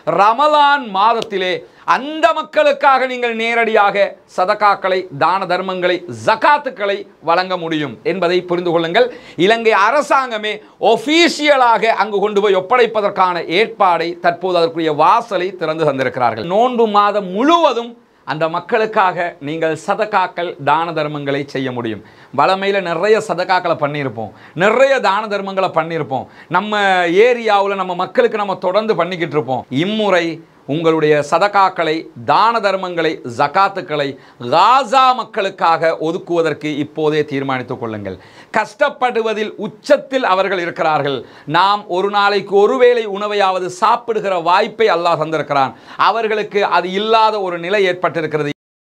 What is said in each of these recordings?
ரமலான் மாதத்திலே அந்த மக்களுக்காக நீங்கள் நேரடியாக சதகாக்களை தான தர்மங்களை ஜகாத்துக்களை வழங்க முடியும் என்பதை புரிந்து கொள்ளுங்கள் இலங்கை அரசாங்கமே ஒஃபீஷியலாக அங்கு கொண்டு போய் ஒப்படைப்பதற்கான ஏற்பாடை தற்போது அதற்குரிய வாசலை திறந்து தந்திருக்கிறார்கள் நோன்பு மாதம் முழுவதும் அந்த மக்களுக்காக நீங்கள் சதகாக்கள் தான தர்மங்களை செய்ய முடியும் வளமையில் நிறைய சதகாக்களை பண்ணியிருப்போம் நிறைய தான தர்மங்களை பண்ணியிருப்போம் நம்ம ஏரியாவில் நம்ம மக்களுக்கு நம்ம தொடர்ந்து பண்ணிக்கிட்டு இருப்போம் இம்முறை உங்களுடைய சதகாக்களை தான தர்மங்களை ஜகாத்துக்களை காசா மக்களுக்காக ஒதுக்குவதற்கு இப்போதே தீர்மானித்துக் கொள்ளுங்கள் கஷ்டப்படுவதில் உச்சத்தில் அவர்கள் இருக்கிறார்கள் நாம் ஒரு நாளைக்கு ஒருவேளை உணவையாவது சாப்பிடுகிற வாய்ப்பை அல்லாஹ் தந்திருக்கிறான் அவர்களுக்கு அது இல்லாத ஒரு நிலை ஏற்பட்டிருக்கிறது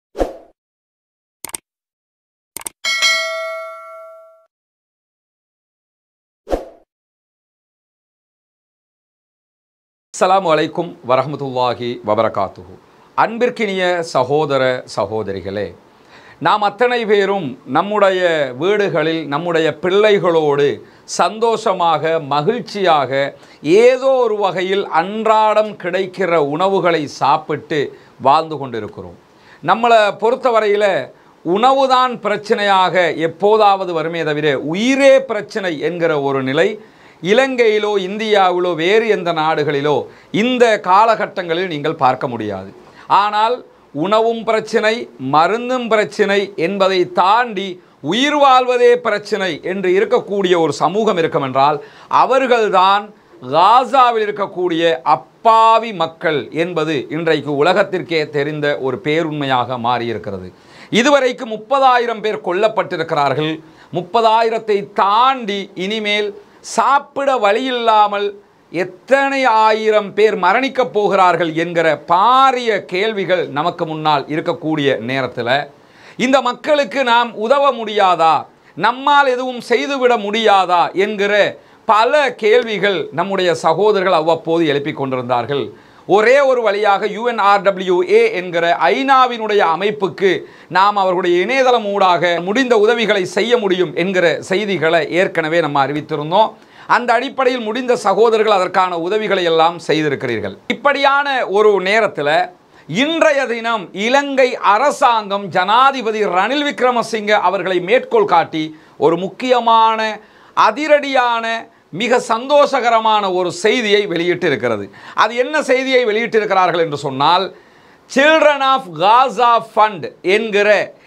அஸ்ஸலாமு அலைக்கும் வரஹ்மத்துல்லாஹி வபரகாத்துஹு அன்பிற்கினிய சகோதர சகோதரிகளே நாம் அத்தனை பேரும் நம்முடைய வீடுகளில் நம்முடைய பிள்ளைகளோடு சந்தோஷமாக மகிழ்ச்சியாக ஏதோ ஒரு வகையில் அன்றாடம் கிடைக்கிற உணவுகளை சாப்பிட்டு வாழ்ந்து கொண்டிருக்கிறோம் நம்மளை பொறுத்தவரையில் உணவுதான் பிரச்சனையாக எப்போதாவது வருமே தவிர உயிரே பிரச்சனை என்கிற ஒரு நிலை இலங்கையிலோ இந்தியாவிலோ வேறு எந்த நாடுகளிலோ இந்த காலகட்டங்களில் நீங்கள் பார்க்க முடியாது ஆனால் உணவும் பிரச்சனை மருந்தும் பிரச்சனை என்பதை தாண்டி உயிர் வாழ்வதே பிரச்சனை என்று இருக்கக்கூடிய ஒரு சமூகம் இருக்கும் என்றால் அவர்கள்தான் காசாவில் இருக்கக்கூடிய அப்பாவி மக்கள் என்பது இன்றைக்கு உலகத்திற்கே தெரிந்த ஒரு பேருண்மையாக மாறியிருக்கிறது இதுவரைக்கு முப்பதாயிரம் பேர் கொல்லப்பட்டிருக்கிறார்கள் முப்பதாயிரத்தை தாண்டி இனிமேல் சாப்பிட வழியில்லாமல் எத்தனை ஆயிரம் பேர் மரணிக்கப் போகிறார்கள் என்கிற பாரிய கேள்விகள் நமக்கு முன்னால் இருக்கக்கூடிய நேரத்தில் இந்த மக்களுக்கு நாம் உதவ முடியாதா நம்மால் எதுவும் செய்துவிட முடியாதா என்கிற பல கேள்விகள் நம்முடைய சகோதரர்கள் அவ்வப்போது எழுப்பிக் கொண்டிருந்தார்கள் ஒரே ஒரு வழியாக யுஎன்ஆர்டபிள்யூஏ என்கிற ஐநாவினுடைய அமைப்புக்கு நாம் அவர்களுடைய இணையதளம் ஊடாக முடிந்த உதவிகளை செய்ய முடியும் என்கிற செய்திகளை ஏற்கனவே நம்ம அறிவித்திருந்தோம் அந்த அடிப்படையில் முடிந்த சகோதரர்கள் அதற்கான உதவிகளை எல்லாம் செய்திருக்கிறீர்கள் இப்படியான ஒரு நேரத்தில் இன்றைய தினம் இலங்கை அரசாங்கம் ஜனாதிபதி ரணில் விக்ரமசிங்க அவர்களை மேற்கோள் காட்டி ஒரு முக்கியமான அதிரடியான மிக சந்தோஷகரமான ஒரு செய்தியை வெளியிட்டு இருக்கிறது அது என்ன செய்தியை வெளியிட்டிருக்கிறார்கள் என்று சொன்னால் சில்ட்ரன் ஆஃப் காசா ஃபண்ட் என்கிற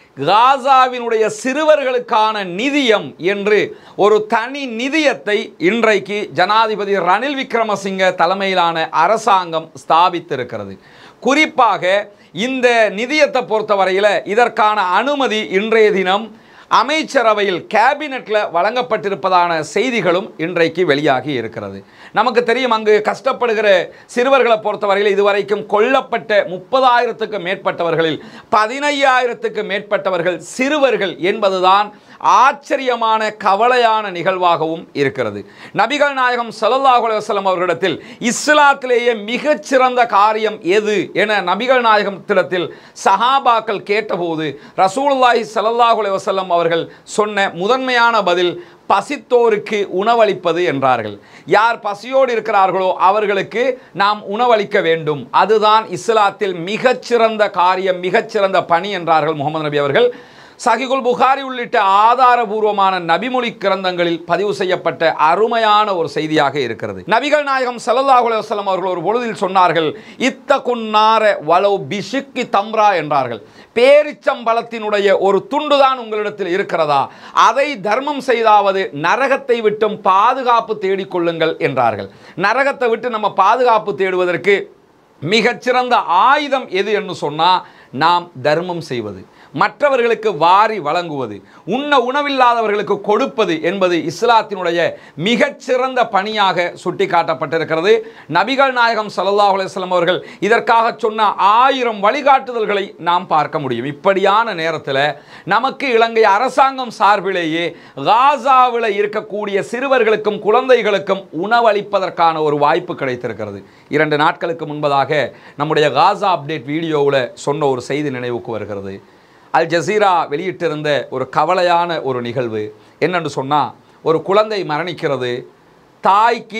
காசாவினுடைய சிறுவர்களுக்கான நிதியம் என்று ஒரு தனி நிதியத்தை இன்றைக்கு ஜனாதிபதி ரணில் விக்ரமசிங்க தலைமையிலான அரசாங்கம் ஸ்தாபித்திருக்கிறது குறிப்பாக இந்த நிதியத்தை பொறுத்தவரையில் இதற்கான அனுமதி இன்றைய தினம் அமைச்சரவையில் கேபினெட்டில் வழங்கப்பட்டிருப்பதான செய்திகளும் இன்றைக்கு வெளியாகி இருக்கிறது நமக்கு தெரியும் அங்கு கஷ்டப்படுகிற சிறுவர்களை பொறுத்தவரையில் இதுவரைக்கும் கொல்லப்பட்ட முப்பதாயிரத்துக்கு மேற்பட்டவர்களில் பதினையாயிரத்துக்கு மேற்பட்டவர்கள் சிறுவர்கள் என்பதுதான் ஆச்சரியமான கவலையான நிகழ்வாகவும் இருக்கிறது நபிகள் நாயகம் ஸல்லல்லாஹு அலைஹி வஸல்லம் அவர்களிடத்தில் இஸ்லாத்திலேயே மிகச்சிறந்த காரியம் எது என நபிகள் நாயகத்திடத்தில் சஹாபாக்கள் கேட்டபோது ரசூலுல்லாஹி ஸல்லல்லாஹு அலைஹி வஸல்லம் அவர்கள் சொன்ன முதன்மையான பதில் பசித்தோருக்கு உணவளிப்பது என்றார்கள் யார் பசியோடு இருக்கிறார்களோ அவர்களுக்கு நாம் உணவளிக்க வேண்டும் அதுதான் இஸ்லாத்தில் மிகச்சிறந்த காரியம் மிகச்சிறந்த பணி என்றார்கள் முகமது நபி அவர்கள் சஹிகுல் புகாரி உள்ளிட்ட ஆதாரபூர்வமான நபிமொழி கிரந்தங்களில் பதிவு செய்யப்பட்ட அருமையான ஒரு செய்தியாக இருக்கிறது நபிகள் நாயகம் ஸல்லல்லாஹு அலைஹி வஸல்லம் அவர்கள் ஒரு பொழுதில் சொன்னார்கள் இத்த குன்னார வலோ பிஷிக்கி தம்ரா என்றார்கள் பேரிச்சம்பழத்தினுடைய ஒரு துண்டுதான் உங்களிடத்தில் இருக்கிறதா அதை தர்மம் செய்தாவது நரகத்தை விட்டும் பாதுகாப்பு தேடிக்கொள்ளுங்கள் என்றார்கள் நரகத்தை விட்டு நம்ம பாதுகாப்பு தேடுவதற்கு மிகச்சிறந்த ஆயுதம் எது என்று சொன்னால் நாம் தர்மம் செய்வது மற்றவர்களுக்கு வாரி வழங்குவது உண்ண உணவில்லாதவர்களுக்கு கொடுப்பது என்பது இஸ்லாத்தினுடைய மிகச்சிறந்த பணியாக சுட்டிக்காட்டப்பட்டிருக்கிறது நபிகள் நாயகம் ஸல்லல்லாஹு அலைஹி வஸல்லம் அவர்கள் இதற்காக சொன்ன ஆயிரம் வழிகாட்டுதல்களை நாம் பார்க்க முடியும் இப்படியான நேரத்தில் நமக்கு இலங்கை அரசாங்கம் சார்பிலேயே காசாவில் இருக்கக்கூடிய சிறுவர்களுக்கும் குழந்தைகளுக்கும் உணவளிப்பதற்கான ஒரு வாய்ப்பு கிடைத்திருக்கிறது இரண்டு நாட்களுக்கு முன்பதாக நம்முடைய காசா அப்டேட் வீடியோவில் சொன்ன ஒரு செய்தி நினைவுக்கு வருகிறது அல் ஜசீரா வெளியிட்டிருந்த ஒரு கவலையான ஒரு நிகழ்வு என்னன்னு சொன்னால் ஒரு குழந்தை மரணிக்கிறது தாய்க்கு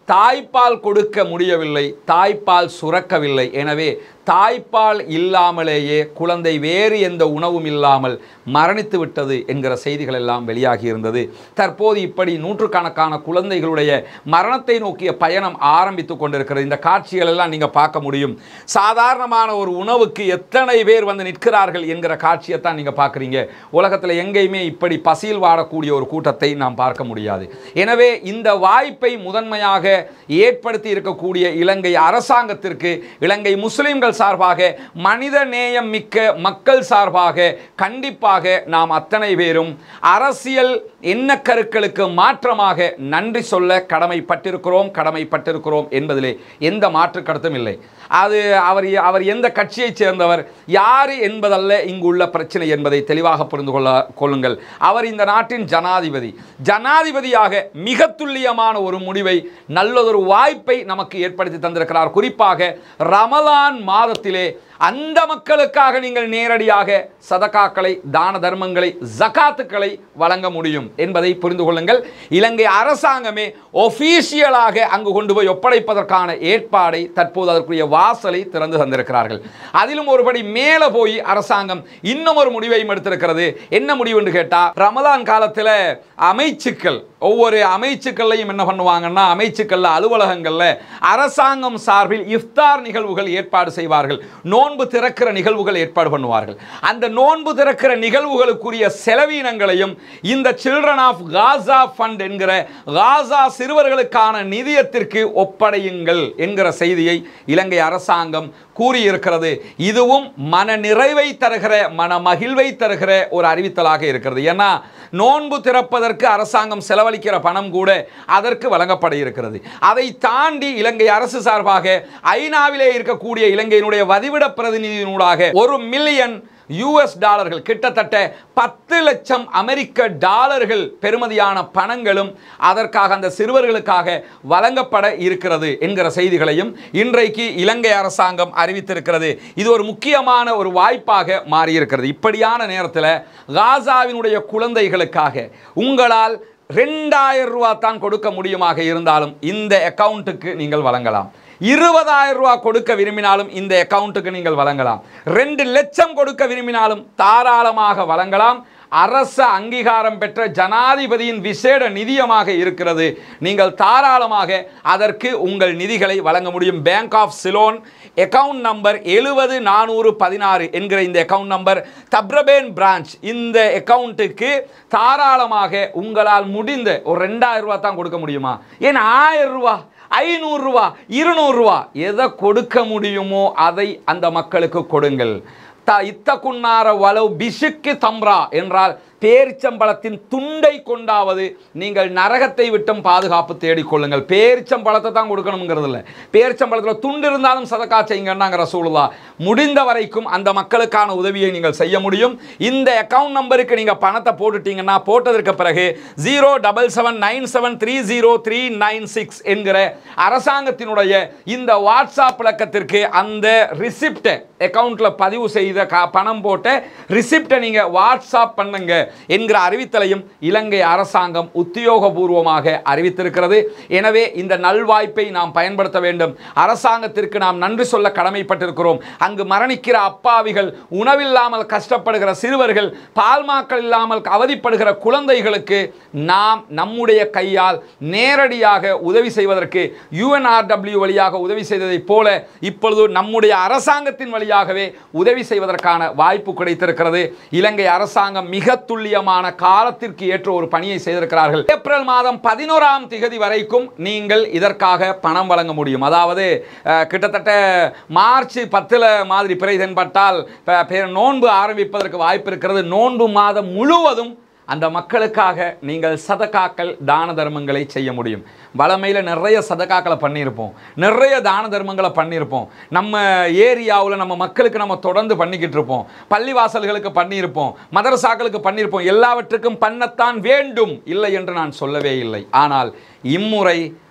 தாய்ப்பால் கொடுக்க முடியவில்லை தாய்ப்பால் சுரக்கவில்லை எனவே தாய்ப்பால் இல்லாமலேயே குழந்தை வேறு எந்த உணவும் இல்லாமல் மரணித்து விட்டது என்கிற செய்திகள் எல்லாம் வெளியாகி இருந்தது தற்போது இப்படி நூற்றுக்கணக்கான குழந்தைகளுடைய மரணத்தை நோக்கிய பயணம் ஆரம்பித்து கொண்டிருக்கிறது இந்த காட்சிகள் எல்லாம் நீங்கள் பார்க்க முடியும் சாதாரணமான ஒரு உணவுக்கு எத்தனை பேர் வந்து நிற்கிறார்கள் என்கிற காட்சியை தான் நீங்கள் பார்க்குறீங்க உலகத்தில் எங்கேயுமே இப்படி பசியில் வாடக்கூடிய ஒரு கூட்டத்தை நாம் பார்க்க முடியாது எனவே இந்த வாய்ப்பை முதன்மையாக ஏற்படுத்தி இருக்கக்கூடிய இலங்கை அரசாங்கத்திற்கு இலங்கை முஸ்லிம்கள் சார்பாக மனித நேயம் மிக்க மக்கள் சார்பாக கண்டிப்பாக நாம் அத்தனை பேரும் அரசியல் எண்ணக்கருக்களுக்கு மாற்றமாக நன்றி சொல்ல கடமைப்பட்டிருக்கிறோம் கடமைப்பட்டிருக்கிறோம் என்பதிலே எந்த மாற்று கருத்தும் இல்லை அது அவர் அவர் எந்த கட்சியைச் சேர்ந்தவர் யார் என்பதல்ல இங்குள்ள பிரச்சனை என்பதை தெளிவாக புரிந்து கொள்ள கொள்ளுங்கள் அவர் இந்த நாட்டின் ஜனாதிபதி ஜனாதிபதியாக மிக துல்லியமான ஒரு முடிவை நல்லதொரு வாய்ப்பை நமக்கு ஏற்படுத்தி தந்திருக்கிறார் குறிப்பாக ரமலான் மாதத்திலே அந்த மக்களுக்காக நீங்கள் நேரடியாக சதகாக்களை தான தர்மங்களை ஜகாத்துக்களை வழங்க முடியும் என்பதை புரிந்து கொள்ளுங்கள் இலங்கை அரசாங்கமே ஒஃபீஷியலாக அங்கு கொண்டு போய் ஒப்படைப்பதற்கான ஏற்பாடை தற்போது அதற்குரிய வாசலை திறந்து தந்திருக்கிறார்கள் அதிலும் ஒருபடி மேலே போய் அரசாங்கம் இன்னும் ஒரு முடிவையும் எடுத்திருக்கிறது என்ன முடிவு என்று கேட்டால் ரமலான் காலத்தில் அமைச்சுக்கள் ஒவ்வொரு அமைச்சுக்கள்லையும் என்ன பண்ணுவாங்கன்னா அமைச்சுக்கள்ல அலுவலகங்கள்ல அரசாங்கம் சார்பில் இஃப்தார் நிகழ்வுகள் ஏற்பாடு செய்வார்கள் நோன்பு திறக்கிற நிகழ்வுகள் ஏற்பாடு பண்ணுவார்கள் அந்த நோன்பு திறக்கிற நிகழ்வுகளுக்குரிய செலவீனங்களையும் இந்த சில்ட்ரன் ஆஃப் காசா ஃபண்ட் என்கிற காசா சிறுவர்களுக்கான நிதியத்திற்கு ஒப்படையுங்கள் என்கிற செய்தியை இலங்கை அரசாங்கம் கூறியிருக்கிறது இதுவும் மன நிறைவை தருகிற மன மகிழ்வை தருகிற ஒரு அறிவித்தலாக இருக்கிறது ஏன்னா நோன்பு திறப்பதற்கு அரசாங்கம் செலவழிக்கிற பணம் கூட அதற்கு வழங்கப்பட இருக்கிறது அதை தாண்டி இலங்கை அரசு சார்பாக ஐநாவிலே இருக்கக்கூடிய இலங்கையினுடைய வதிவிட பிரதிநிதியினூடாக ஒரு மில்லியன் யூஎஸ் டாலர்கள் கிட்டத்தட்ட பத்து லட்சம் அமெரிக்க டாலர்கள் பெறுமதியான பணங்களும் அதற்காக அந்த சிறுவர்களுக்காக வழங்கப்பட இருக்கிறது என்கிற செய்திகளையும் இன்றைக்கு இலங்கை அரசாங்கம் அறிவித்திருக்கிறது இது ஒரு முக்கியமான ஒரு வாய்ப்பாக மாறியிருக்கிறது இப்படியான நேரத்தில் காசாவினுடைய குழந்தைகளுக்காக உங்களால் ரெண்டாயிரம் ரூபா தான் கொடுக்க முடியுமாக இருந்தாலும் இந்த அக்கவுண்ட்டுக்கு நீங்கள் வழங்கலாம் இருபதாயிரம் ரூபா கொடுக்க விரும்பினாலும் இந்த அக்கவுண்ட்டுக்கு நீங்கள் வழங்கலாம் ரெண்டு லட்சம் கொடுக்க விரும்பினாலும் தாராளமாக வழங்கலாம் அரச அங்கீகாரம் பெற்ற ஜனாதிபதியின் விசேட நிதியமாக இருக்கிறது நீங்கள் தாராளமாக அதற்கு உங்கள் நிதிகளை வழங்க முடியும் bank of Ceylon account number எழுபது நானூறு பதினாறு என்கிற இந்த அக்கவுண்ட் நம்பர் தப்ரபேன் பிரான்ச் இந்த அக்கவுண்ட்டுக்கு தாராளமாக உங்களால் முடிந்த ஒரு ரெண்டாயிரம் ரூபா தான் கொடுக்க முடியுமா ஏன் ஆயிரம் ரூபா ஐநூறுரூவா இருநூறுவா எதை கொடுக்க முடியுமோ அதை அந்த மக்களுக்கு கொடுங்கள் த இத்தகுன்னார வலவு பிசுக்கு தம்ரா என்றால் பேரிச்சம்பழத்தின் துண்டை கொண்டாவது நீங்கள் நரகத்தை விட்டும் பாதுகாப்பு தேடிக்கொள்ளுங்கள் பேரிச்சம்பழத்தை தான் கொடுக்கணுங்கிறது இல்லை பேரிச்சம்பழத்தில் துண்டு இருந்தாலும் சதக்கா செய்யுங்கன்னாங்க ரசூலுல்லா முடிந்த வரைக்கும் அந்த மக்களுக்கான உதவியை நீங்கள் செய்ய முடியும் இந்த அக்கவுண்ட் நம்பருக்கு நீங்கள் பணத்தை போட்டுட்டீங்கன்னா போட்டதற்கு பிறகு zero double seven nine seven three zero three nine six என்கிற அரசாங்கத்தினுடைய இந்த வாட்ஸ்அப் இலக்கத்திற்கு அந்த ரிசிப்டை அக்கவுண்ட்டில் பதிவு செய்த கா பணம் போட்ட ரிசிப்டை நீங்கள் வாட்ஸ்அப் பண்ணுங்க என்கிற அறிவித்தலையும் இலங்கை அரசாங்கம் உத்தியோகபூர்வமாக அறிவித்திருக்கிறது எனவே இந்த நல்வாய்ப்பை நாம் பயன்படுத்த வேண்டும் அரசாங்கத்திற்கு நாம் நன்றி சொல்ல கடமைப்பட்டிருக்கிறோம் அங்கு மரணிக்கிற அப்பாவிகள் உணவில்லாமல் கஷ்டப்படுகிற சிறுவர்கள் பால்மாக்கள் இல்லாமல் அவதிப்படுகிற குழந்தைகளுக்கு நாம் நம்முடைய கையால் நேரடியாக உதவி செய்வதற்கு யுஎன்ஆர்டபிள்யூ வழியாக உதவி செய்ததைப் போல இப்பொழுது நம்முடைய அரசாங்கத்தின் வழியாகவே உதவி செய்வதற்கான வாய்ப்பு கிடைத்திருக்கிறது இலங்கை அரசாங்கம் மிக துல்லியமான காலத்திற்கு ஏற்ற ஒரு பணியை செய்திருக்கிறார்கள் ஏப்ரல் மாதம் பதினோராம் திகதி வரைக்கும் நீங்கள் இதற்காக பணம் வழங்க முடியும் அதாவது அஹ், கிட்டத்தட்ட மார்ச் பத்தில் மாதிரி பிறை தென்பட்டால் ப- பே- நோன்பு ஆரம்பிப்பதற்கு வாய்ப்பு இருக்கிறது நோன்பு மாதம் முழுவதும் அந்த மக்களுக்காக நீங்கள் சதகாக்கள் தான தர்மங்களை செய்ய முடியும் வளமையில் நிறைய சதகாக்களை பண்ணியிருப்போம் நிறைய தான தர்மங்களை பண்ணியிருப்போம் நம்ம ஏரியாவில் நம்ம மக்களுக்கு நம்ம தொடர்ந்து பண்ணிக்கிட்டு இருப்போம் பள்ளிவாசல்களுக்கு பண்ணியிருப்போம் மதரசாக்களுக்கு பண்ணியிருப்போம் எல்லாவற்றுக்கும் பண்ணத்தான் வேண்டும் இல்லை என்று நான் சொல்லவே இல்லை ஆனால் இம்முறை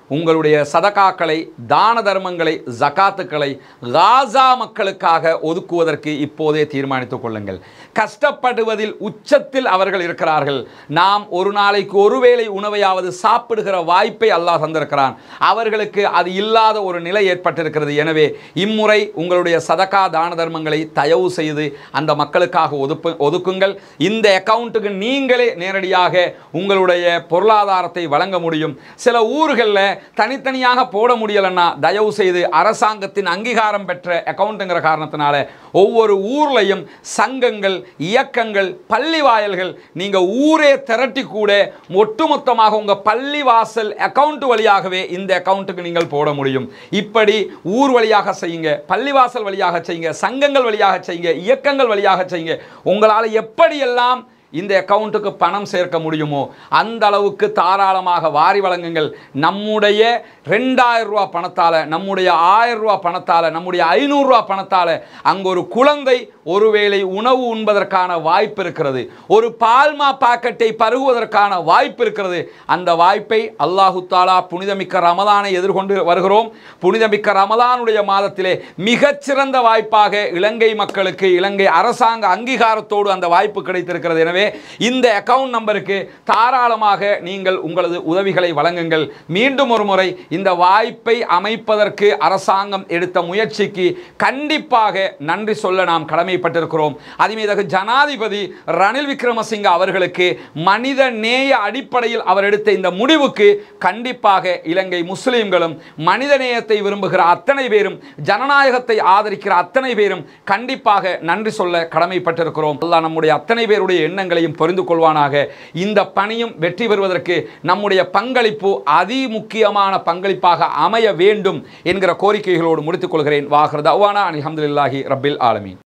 உங்களுடைய சதகாக்களை தான தர்மங்களை ஜகாத்துக்களை காசா மக்களுக்காக ஒதுக்குவதற்கு இப்போதே தீர்மானித்துக் கொள்ளுங்கள் கஷ்டப்படுவதில் உச்சத்தில் அவர்கள் இருக்கிறார்கள் நாம் ஒரு நாளைக்கு ஒருவேளை உணவையாவது சாப்பிடுகிற வாய்ப்பை அல்லாஹ் தந்திருக்கிறான் அவர்களுக்கு அது இல்லாத ஒரு நிலை ஏற்பட்டிருக்கிறது எனவே இம்முறை உங்களுடைய சதகா தான தர்மங்களை தயவு செய்து அந்த மக்களுக்காக ஒதுப்பு ஒதுக்குங்கள் இந்த அக்கவுண்ட்டுக்கு நீங்களே நேரடியாக உங்களுடைய பொருளாதாரத்தை வழங்க முடியும் சில ஊர்களில் தனித்தனியாக போட முடியலைன்னா தயவு செய்து அரசாங்கத்தின் அங்கீகாரம் பெற்ற அக்கவுண்ட்டுங்கிற காரணத்தினால ஒவ்வொரு ஊர்லையும் சங்கங்கள் இயக்கங்கள் பள்ளி வாயல்கள் நீங்கள் ஊரே திரட்டி கூட ஒட்டுமொத்தமாக உங்கள் பள்ளி வாசல் அக்கவுண்ட் வழியாகவே இந்த அக்கவுண்ட்டுக்கு நீங்கள் போட முடியும் இப்படி ஊர் வழியாக செய்யுங்க பள்ளிவாசல் வழியாக செய்யுங்க சங்கங்கள் வழியாக செய்யுங்க இயக்கங்கள் வழியாக செய்யுங்க உங்களால் எப்படியெல்லாம் இந்த அக்கவுண்ட்டுக்கு பணம் சேர்க்க முடியுமோ அந்த அளவுக்கு தாராளமாக வாரி வழங்குங்கள் நம்முடைய ரெண்டாயிரம் ரூபா பணத்தால் நம்முடைய ஆயிரம் ரூபா பணத்தால் நம்முடைய ஐநூறுரூவா பணத்தால் அங்கே ஒரு குழந்தை ஒருவேளை உணவு உண்பதற்கான வாய்ப்பு இருக்கிறது ஒரு பால்மா பாக்கெட்டை பருகுவதற்கான வாய்ப்பு இருக்கிறது அந்த வாய்ப்பை அல்லாஹு தாலா புனிதமிக்க ரமலானை எதிர்கொண்டு வருகிறோம் புனிதமிக்க ரமலானுடைய மாதத்திலே மிகச்சிறந்த வாய்ப்பாக இலங்கை மக்களுக்கு இலங்கை அரசாங்க அங்கீகாரத்தோடு அந்த வாய்ப்பு கிடைத்திருக்கிறது எனவே இந்த அக்கவுண்ட் நம்பருக்கு தாராளமாக நீங்கள் உங்களது உதவிகளை வழங்குங்கள் மீண்டும் ஒரு முறை இந்த வாய்ப்பை அமைப்பதற்கு அரசாங்கம் எடுத்த முயற்சிக்கு கண்டிப்பாக நன்றி சொல்ல நாம் கடமைப்பட்டிருக்கிறோம் அதுமீதாக ஜனாதிபதி ரணில் விக்ரமசிங்க அவர்களுக்கு மனித நேய அடிப்படையில் அவர் எடுத்த இந்த முடிவுக்கு கண்டிப்பாக இலங்கை முஸ்லிம்களும் மனித நேயத்தை விரும்புகிற அத்தனை பேரும் ஜனநாயகத்தை ஆதரிக்கிற அத்தனை பேரும் கண்டிப்பாக நன்றி சொல்ல கடமைப்பட்டிருக்கிறோம் அல்லாஹ் நம்முடைய அத்தனை பேருடைய எண்ணங்களையும் புரிந்து கொள்வானாக இந்த பணியும் வெற்றி பெறுவதற்கு நம்முடைய பங்களிப்பு அதி முக்கியமான பங்களிப்பாக அமைய வேண்டும் என்கிற கோரிக்கைகளோடு முடித்துக் கொள்கிறேன் வாஹர் தவானா அலி அஹமதுல்லாஹி ரபில் ஆலமீன்